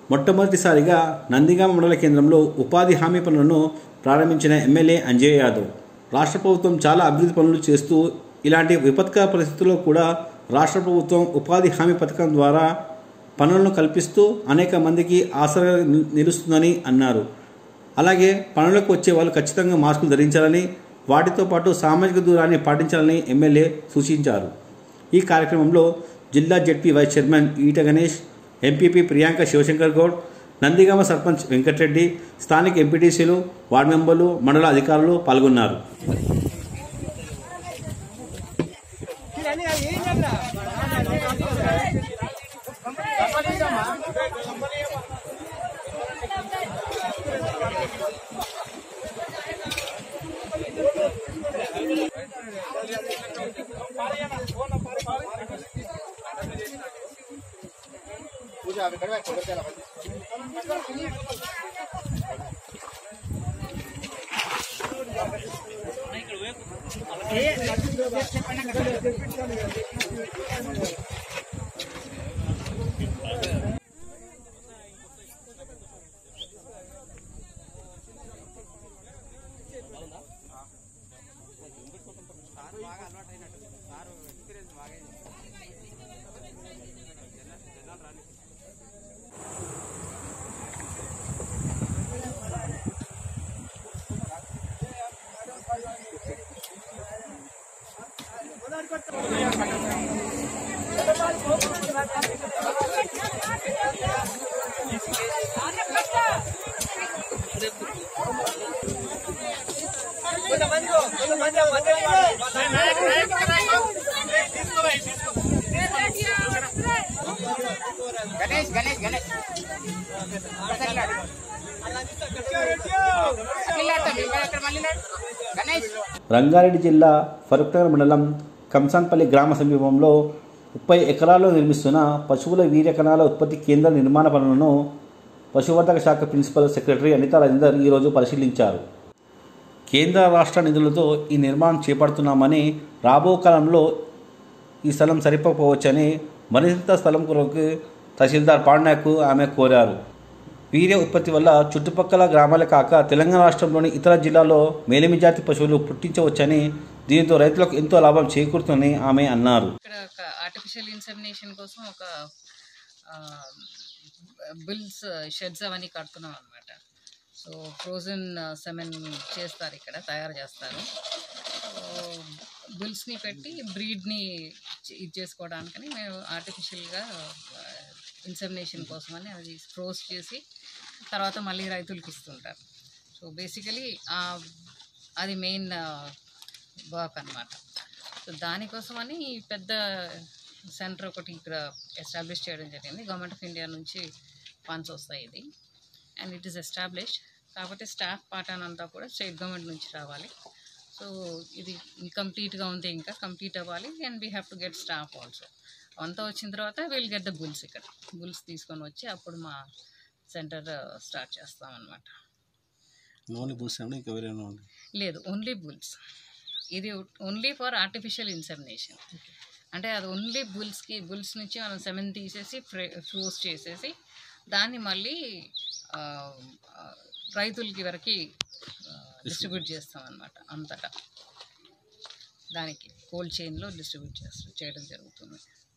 మొట్టమొదటిసారిగా నందిగామ మండల కేంద్రంలో ఉపాధి హామీ పనులను ప్రారంభించిన ఎమ్మెల్యే అంజయ్ యాదవ్ రాష్ట్ర ప్రభుత్వం చాలా అభివృద్ధి పనులు చేస్తూ ఇలాంటి విపత్కర పరిస్థితుల్లో కూడా రాష్ట్ర ప్రభుత్వం ఉపాధి హామీ పథకం ద్వారా పనులను కల్పిస్తూ అనేక మందికి ఆసరా ని- నిలుస్తుందని అన్నారు అలాగే పనులకు వచ్చే వాళ్ళు ఖచ్చితంగా మాస్కులు ధరించాలని వాటితో పాటు సామాజిక దూరాన్ని పాటించాలని ఎమ్మెల్యే సూచించారు ఈ కార్యక్రమంలో జిల్లా ZP vice chairman Eeta Ganesh MPP Priyanka Shivashankar Goud Nandigama sarpanch Venkatreddy స్థానిక ఎంపీటీసీలు వార్డు మెంబర్లు మండల అధికారులు పాల్గొన్నారు గణేష్ గణేష్ గణేష్ గణేష్ రంగారెడ్డి జిల్లా ఫరూక్నగర్ మండలం కంసాన్పల్లి గ్రామ సమీపంలో ముప్పై ఎకరాల్లో నిర్మిస్తున్న పశువుల వీర్య కణాల ఉత్పత్తి కేంద్ర నిర్మాణ పనులను పశువర్ధక శాఖ ప్రిన్సిపల్ సెక్రటరీ అనితా రాజేందర్ ఈరోజు పరిశీలించారు కేంద్ర రాష్ట్ర నిధులతో ఈ నిర్మాణం చేపడుతున్నామని రాబో కాలంలో ఈ స్థలం సరిపోకపోవచ్చని మరింత స్థలం కొరకు తహసీల్దార్ పాండ్యాకు ఆమె కోరారు వీర్య ఉత్పత్తి వల్ల చుట్టుపక్కల గ్రామాలే కాక తెలంగాణ రాష్ట్రంలోని ఇతర జిల్లాల్లో మేలిమి జాతి పశువులు పుట్టించవచ్చని దీంతో రైతులకు ఎంతో లాభం చేకూరుతుందని ఆమె అన్నారు ఇక్కడ ఒక ఆర్టిఫిషియల్ ఇన్సెమినేషన్ కోసం ఒక బిల్స్ షెడ్స్ అవన్నీ కడుతున్నాం అనమాట సో ఫ్రోజన్ సెమెన్ చేస్తారు ఇక్కడ తయారు చేస్తారు బిల్స్ని పెట్టి బ్రీడ్ని ఇది చేసుకోవడానికని మేము ఆర్టిఫిషియల్గా ఇన్సెమినేషన్ కోసమని అది ఫ్రోజ్ చేసి తర్వాత మళ్ళీ రైతులకి ఇస్తుంటారు సో బేసికలీ అది మెయిన్ వర్క్ అనమాట సో దానికోసమని ఈ పెద్ద సెంటర్ ఒకటి ఇక్కడ ఎస్టాబ్లిష్ చేయడం జరిగింది గవర్నమెంట్ ఆఫ్ ఇండియా నుంచి ఫండ్స్ వస్తాయి ఇది అండ్ ఇట్ ఈస్ ఎస్టాబ్లిష్డ్ కాకపోతే స్టాఫ్ పాటర్న్ అంతా కూడా స్టేట్ గవర్నమెంట్ నుంచి రావాలి సో ఇది ఇంకంప్లీట్గా ఉంది ఇంకా కంప్లీట్ అవ్వాలి and we have to get staff also అంతా వచ్చిన తర్వాత విల్ గెట్ ద బుల్స్ ఇక్కడ బుల్స్ తీసుకొని వచ్చి అప్పుడు మా సెంటర్ స్టార్ట్ చేస్తాం అనమాట ఓన్లీ బుల్స్ అండి ఇంకా వేరే ఉంది లేదు ఓన్లీ బుల్స్ ఇది ఓన్లీ ఫర్ ఆర్టిఫిషియల్ ఇన్సెమినేషన్ అంటే అది ఓన్లీ బుల్స్కి బుల్స్ నుంచి మనం సెమెన్ తీసేసి ఫ్రే ఫ్రోజ్ చేసేసి దాన్ని మళ్ళీ ఆ, ఆ, రైతులకి వరకు డిస్ట్రిబ్యూట్ చేస్తాం అన్నమాట అంతటా దానికి కోల్డ్ చైన్లో డిస్ట్రిబ్యూట్ చేస్తూ చేయడం జరుగుతుంది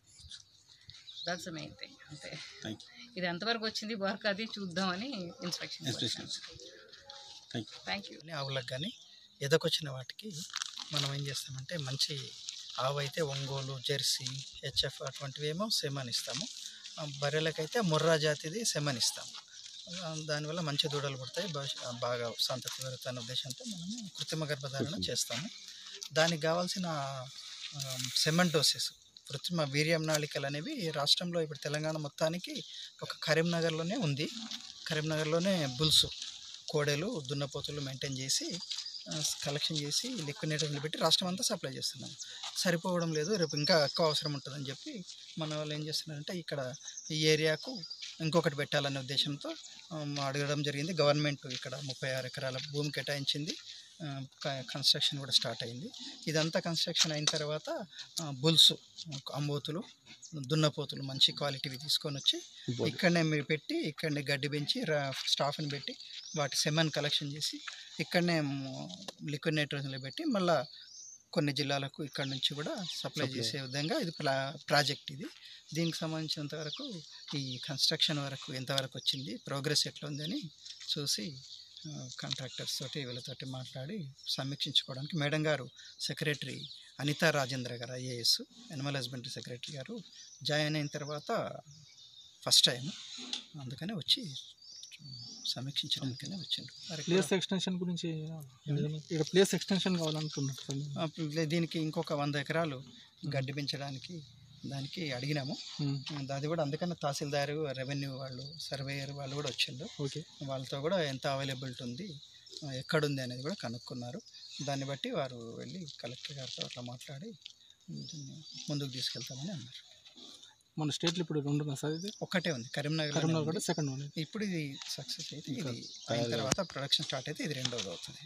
దట్స్ మెయిన్ థింగ్ అంతే థ్యాంక్ యూ ఇది ఎంతవరకు వచ్చింది వర్క్ అది చూద్దామని inspection Inspection. Thank you thank you కానీ ఆవులకు కానీ ఎదకొచ్చిన వాటికి మనం ఏం చేస్తామంటే మంచి ఆవు అయితే ఒంగోలు జెర్సీ హెచ్ఎఫ్ అటువంటివి ఏమో సెమన్ ఇస్తాము ఆ, బర్రెలకైతే ముర్రా జాతిది సెమన్ ఇస్తాము ఆ, దానివల్ల మంచి దూడలు పుడతాయి భవిష్య బాగా సంతతి పెరుగుతున్న ఉద్దేశంతో మనము కృత్రిమ గర్భధారణ చేస్తాము దానికి కావాల్సిన సెమన్ డోసెస్ కృత్రిమ వీర్యం నాళికలు అనేవి రాష్ట్రంలో ఇప్పుడు తెలంగాణ మొత్తానికి ఒక కరీంనగర్లోనే ఉంది కరీంనగర్లోనే బుల్సు కోడెలు దున్నపోతులు మెయింటైన్ చేసి ఆ, కలెక్షన్ చేసి లిక్వినేటర్లు పెట్టి రాష్ట్రం అంతా సప్లై చేస్తున్నాం సరిపోవడం లేదు రేపు ఇంకా ఎక్కువ అవసరం ఉంటుందని చెప్పి మన వాళ్ళు ఏం చేస్తున్నారంటే ఇక్కడ ఈ ఏరియాకు ఇంకొకటి పెట్టాలనే ఉద్దేశంతో ఆ, అడగడం జరిగింది గవర్నమెంట్ ఇక్కడ ముప్పై ఆరు ఎకరాల భూమి కేటాయించింది ఆ, క- కన్స్ట్రక్షన్ కూడా స్టార్ట్ అయింది ఇదంతా కన్స్ట్రక్షన్ అయిన తర్వాత ఆ, బుల్స్ అంబోతులు దున్నపోతులు మంచి క్వాలిటీవి తీసుకొని వచ్చి ఇక్కడనే మీరు పెట్టి ఇక్కడనే గడ్డి పెంచి రా- స్టాఫ్ని పెట్టి వాటి సెమెన్ కలెక్షన్ చేసి ఇక్కడనే లిక్విడ్ నైట్రోజన్లో పెట్టి మళ్ళా కొన్ని జిల్లాలకు ఇక్కడ నుంచి కూడా సప్లై చేసే విధంగా ఇది ప్లా ప్రాజెక్ట్ ఇది దీనికి సంబంధించినంత వరకు ఈ కన్స్ట్రక్షన్ వరకు ఎంతవరకు వచ్చింది ప్రోగ్రెస్ ఎట్లా ఉందని చూసి కాంట్రాక్టర్స్ తోటి వీళ్ళతోటి మాట్లాడి సమీక్షించుకోవడానికి madam garu secretary Anitha Rajendra garu IAS animal husbandry secretary garu join అయిన తర్వాత ఫస్ట్ టైం అందుకనే వచ్చి సమీక్షించడానికనే వచ్చిండు మరి ఇక్కడ- ప్లేస్ ఎక్స్టెన్షన్ గురించి ఇక్కడ ప్లేస్ ఎక్స్టెన్షన్ కావాలనుకున్నట్టు సార్ మేము. ఆ, ప్లే- దీనికి ఇంకొక వంద ఎకరాలు గడ్డి పెంచడానికి దానికి అడిగినాము ఉమ్, అది కూడా అందుకని తహసీల్దారు రెవెన్యూ వాళ్ళు సర్వేయర్ వాళ్ళు కూడా వచ్చిండు ఓకే వాళ్ళతో కూడా ఎంత అవైలబిలిటీ ఉంది ఆ, ఎక్కడుంది అనేది కూడా కనుక్కున్నారు దాన్ని బట్టి వారు వెళ్ళి కలెక్టర్ గారితో అట్లా మాట్లాడి దీన్ని ముందుకు తీసుకెళ్తామని అన్నారు మన స్టేట్లో ఇప్పుడు రెండు ఉన్నాయి సార్ ఇది ఒక్కటే ఉంది కరీంనగర్ కరీంనగర్ కూడా సెకండ్ వన్ ఇప్పుడు ఇది సక్సెస్ అయితే ఇది అయిన తర్వాత ప్రొడక్షన్ స్టార్ట్ అయితే ఇది రెండోది అవుతుంది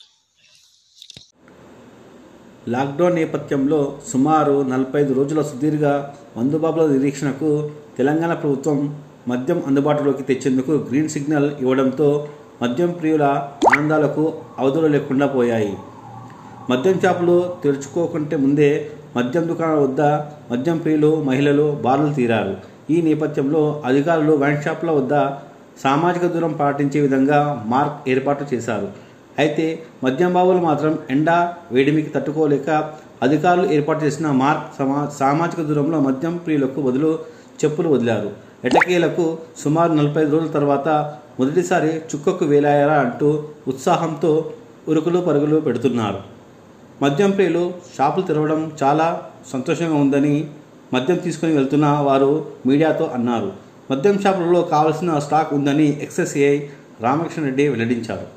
లాక్డౌన్ నేపథ్యంలో సుమారు నలభై ఐదు రోజుల సుదీర్ఘ మందుబాబుల నిరీక్షణకు తెలంగాణ ప్రభుత్వం మద్యం అందుబాటులోకి తెచ్చేందుకు గ్రీన్ సిగ్నల్ ఇవ్వడంతో మద్యం ప్రియుల ఆనందాలకు అవధులు లేకుండా పోయాయి మద్యం షాపులు తెరుచుకోకుంటే ముందే మద్యం దుకాణాల వద్ద మద్యం ప్రియులు మహిళలు బారులు తీరారు ఈ నేపథ్యంలో అధికారులు వైన్ షాపుల వద్ద సామాజిక దూరం పాటించే విధంగా మార్క్ ఏర్పాటు చేశారు అయితే మద్యం బాబులు మాత్రం ఎండ వేడిమికి తట్టుకోలేక అధికారులు ఏర్పాటు చేసిన మార్క్ సమా సామాజిక దూరంలో మద్యం ప్రియులకు బదులు చెప్పులు వదిలారు ఎటకేలకు సుమారు నలభై ఐదు రోజుల తర్వాత మొదటిసారి చుక్కకు వేలాయరా అంటూ ఉత్సాహంతో ఉరుకులు పరుగులు పెడుతున్నారు మద్యం ప్రియులు షాపులు తెరవడం చాలా సంతోషంగా ఉందని మద్యం తీసుకుని వెళ్తున్న వారు మీడియాతో అన్నారు మద్యం షాపులలో కావలసిన స్టాక్ ఉందని ఎక్సెస్ఏఐ రామకృష్ణ రెడ్డి వెల్లడించారు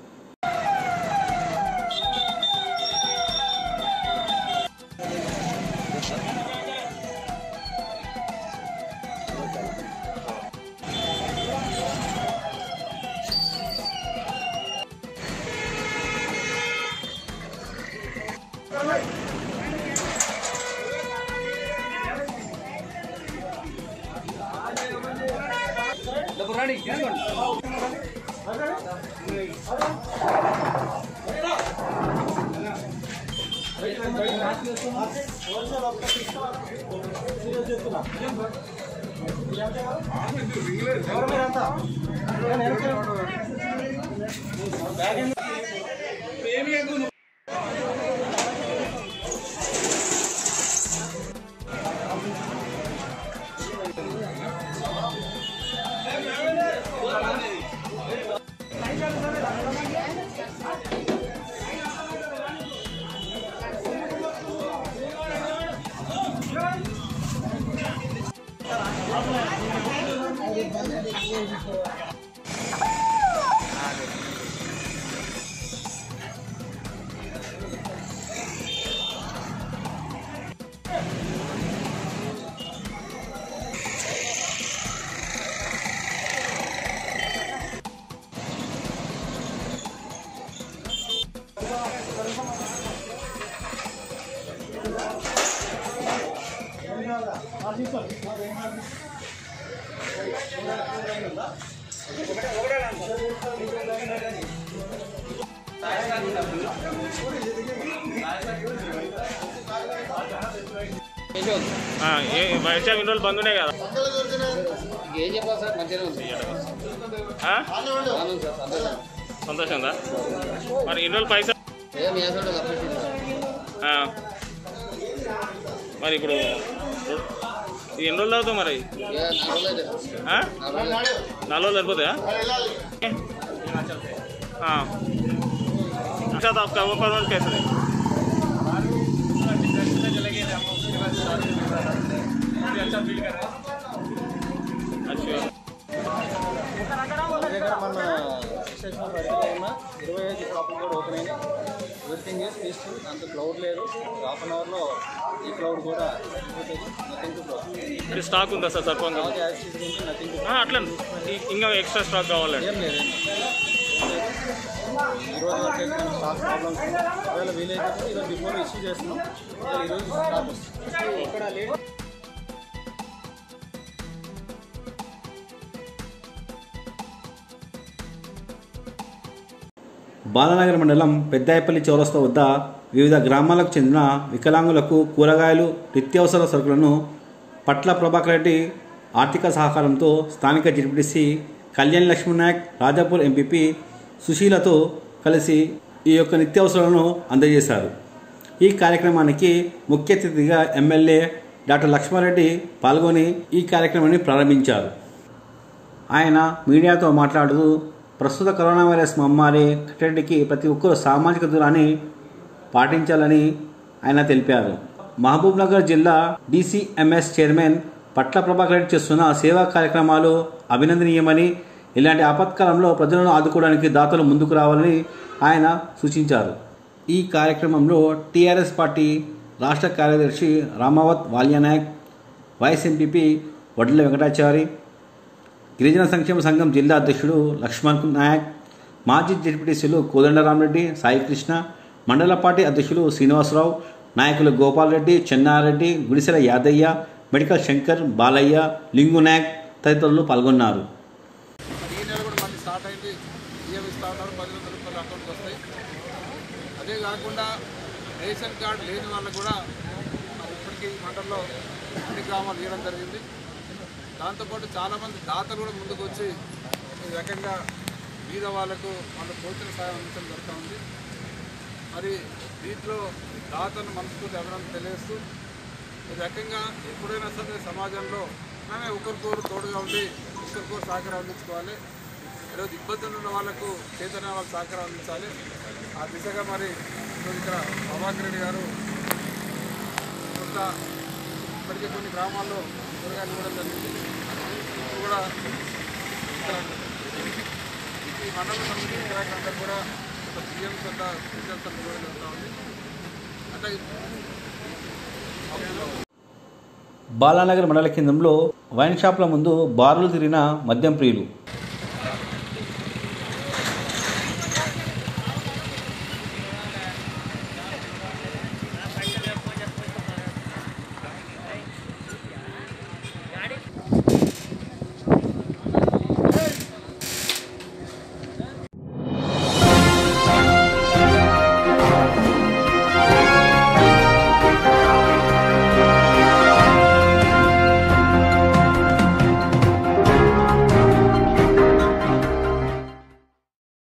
వైన్ షాప్ ఇన్ని రోజులు బంద్ ఉన్నాయి కదా ఏం చెప్పాలి సార్ మంచిగా ఉంది ఆ? బాగుంది సార్ సంతోషం సంతోషంగా మరి ఇన్ని రోజులు పైసా ఏం మీ అసలు అప్డేట్ ఆ. మరి ఇప్పుడు ఇది ఎన్ని రోజులు అవుతావు మరి ఏ నాలుగు రోజులు అయితే సార్. ఆ? నాలుగు రోజులు నాలుగు రోజులు సరిపోతాయా हाँ अच्छा तो आपका वो परमानेंट कैसे है अच्छा దగ్గర మన స్టేషన్ పరిధిలో ఉన్న ఇరవై ఐదు షాపులు కూడా ఓపెన్ అయినాయి ఎవ్రీథింగ్ ఈజ్ పీస్ఫుల్ అంత క్లౌడ్ లేదు హాఫ్ అన్ అవర్లో ఈ క్లౌడ్ కూడా అయిపోతుంది నథింగ్ టు ఇప్పుడు స్టాక్ ఉందా సార్ సర్పంగా స్టాక్ యాక్సిస్ ఉంది నథింగ్ టు అట్లా ఇ- ఇంకా ఎక్స్ట్రా స్టాక్ కావాలండి ఏం లేదు ఈరోజు వరకు అయితే మనకి స్టాక్ ప్రాబ్లమ్స్ ఉంది ఒకవేళ వీలైతే ఈరోజు బిఫోర్ ఇష్యూ చేస్తున్నాం ఈరోజు స్టాక్ వస్తుంది ఇక్కడ లేట్ బాలనగర్ మండలం పెద్దాయపల్లి చౌరస్తా వద్ద వివిధ గ్రామాలకు చెందిన వికలాంగులకు కూరగాయలు నిత్యావసర సరుకులను పట్ల ప్రభాకర్ రెడ్డి ఆర్థిక సహకారంతో స్థానిక జడ్పీటీసీ కళ్యాణ్ లక్ష్మణ్ నాయక్ రాజాపూర్ ఎంపీపీ సుశీలతో కలిసి ఈ యొక్క నిత్యావసరాలను అందజేశారు ఈ కార్యక్రమానికి ముఖ్య అతిథిగా ఎమ్మెల్యే డాక్టర్ లక్ష్మారెడ్డి పాల్గొని ఈ కార్యక్రమాన్ని ప్రారంభించారు ఆయన మీడియాతో మాట్లాడుతూ ప్రస్తుత కరోనా వైరస్ మహమ్మారి కట్టడికి ప్రతి ఒక్కరూ సామాజిక దూరాన్ని పాటించాలని ఆయన తెలిపారు మహబూబ్ నగర్ జిల్లా డీసీఎంఎస్ చైర్మన్ పట్ల ప్రభాకర్ రెడ్డి చేస్తున్న సేవా కార్యక్రమాలు అభినందనీయమని ఇలాంటి ఆపత్కాలంలో ప్రజలను ఆదుకోవడానికి దాతలు ముందుకు రావాలని ఆయన సూచించారు ఈ కార్యక్రమంలో టీఆర్ఎస్ పార్టీ రాష్ట్ర కార్యదర్శి రామావత్ వాల్యానాయక్ వైస్ ఎంపీపీ వడ్ల వెంకటాచారి గిరిజన సంక్షేమ సంఘం జిల్లా అధ్యక్షుడు లక్ష్మణ్ నాయక్ మాజీ జడ్పీటీసీలు కోదండరామరెడ్డి సాయి కృష్ణ మండల పార్టీ అధ్యక్షులు శ్రీనివాసరావు నాయకులు గోపాల్ రెడ్డి చెన్నారెడ్డి గుడిసెల యాదయ్య మెడికల్ శంకర్ బాలయ్య లింగు నాయక్ తదితరులు పాల్గొన్నారు ఈ నెల కూడా మళ్ళీ స్టార్ట్ అయింది బియ్యం ఇస్తా ఉన్నారు పది వందల రూపాయలు అకౌంట్కి వస్తాయి అదే కాకుండా రేషన్ కార్డు లేని వాళ్ళకు కూడా మరి ఇప్పటికీ ఈ మండలంలో అన్ని గ్రామాలు ఇవ్వడం జరిగింది దాంతోపాటు చాలామంది దాతలు కూడా ముందుకు వచ్చి ఈ రకంగా బీద వాళ్ళకు వాళ్ళ భోజన సాయం అందించడం జరుగుతూ ఉంది మరి దీంట్లో దాతను మనస్ఫూర్తి అభినందన తెలియజేస్తూ ఈ రకంగా ఎప్పుడైనా సరే సమాజంలో మనమే ఒకరికొకరు తోడుగా ఉండి ఒకరికొకరు సహకారం అందించుకోవాలి ఈరోజు ఇబ్బందులు ఉన్న వాళ్ళకు చైతన్య వాళ్ళకి సహకారం అందించాలి ఆ దిశగా మరి ఈరోజు ఇక్కడ ప్రభాకర్ రెడ్డి గారు కొంత ఇప్పటికే కొన్ని గ్రామాల్లో కూరగాయలు కూడా జరిగింది ఇప్పుడు కూడా ఇక్కడ ఈ మండలం సంబంధించిన గ్రాహకులందరూ కూడా ఒక సీఎం కొంత సీఎం కూడా జరుగుతూ ఉంది అంటే బాలానగర్ మండల కేంద్రంలో వైన్ షాప్ల ముందు బారులు తిరిగిన మద్యం ప్రియులు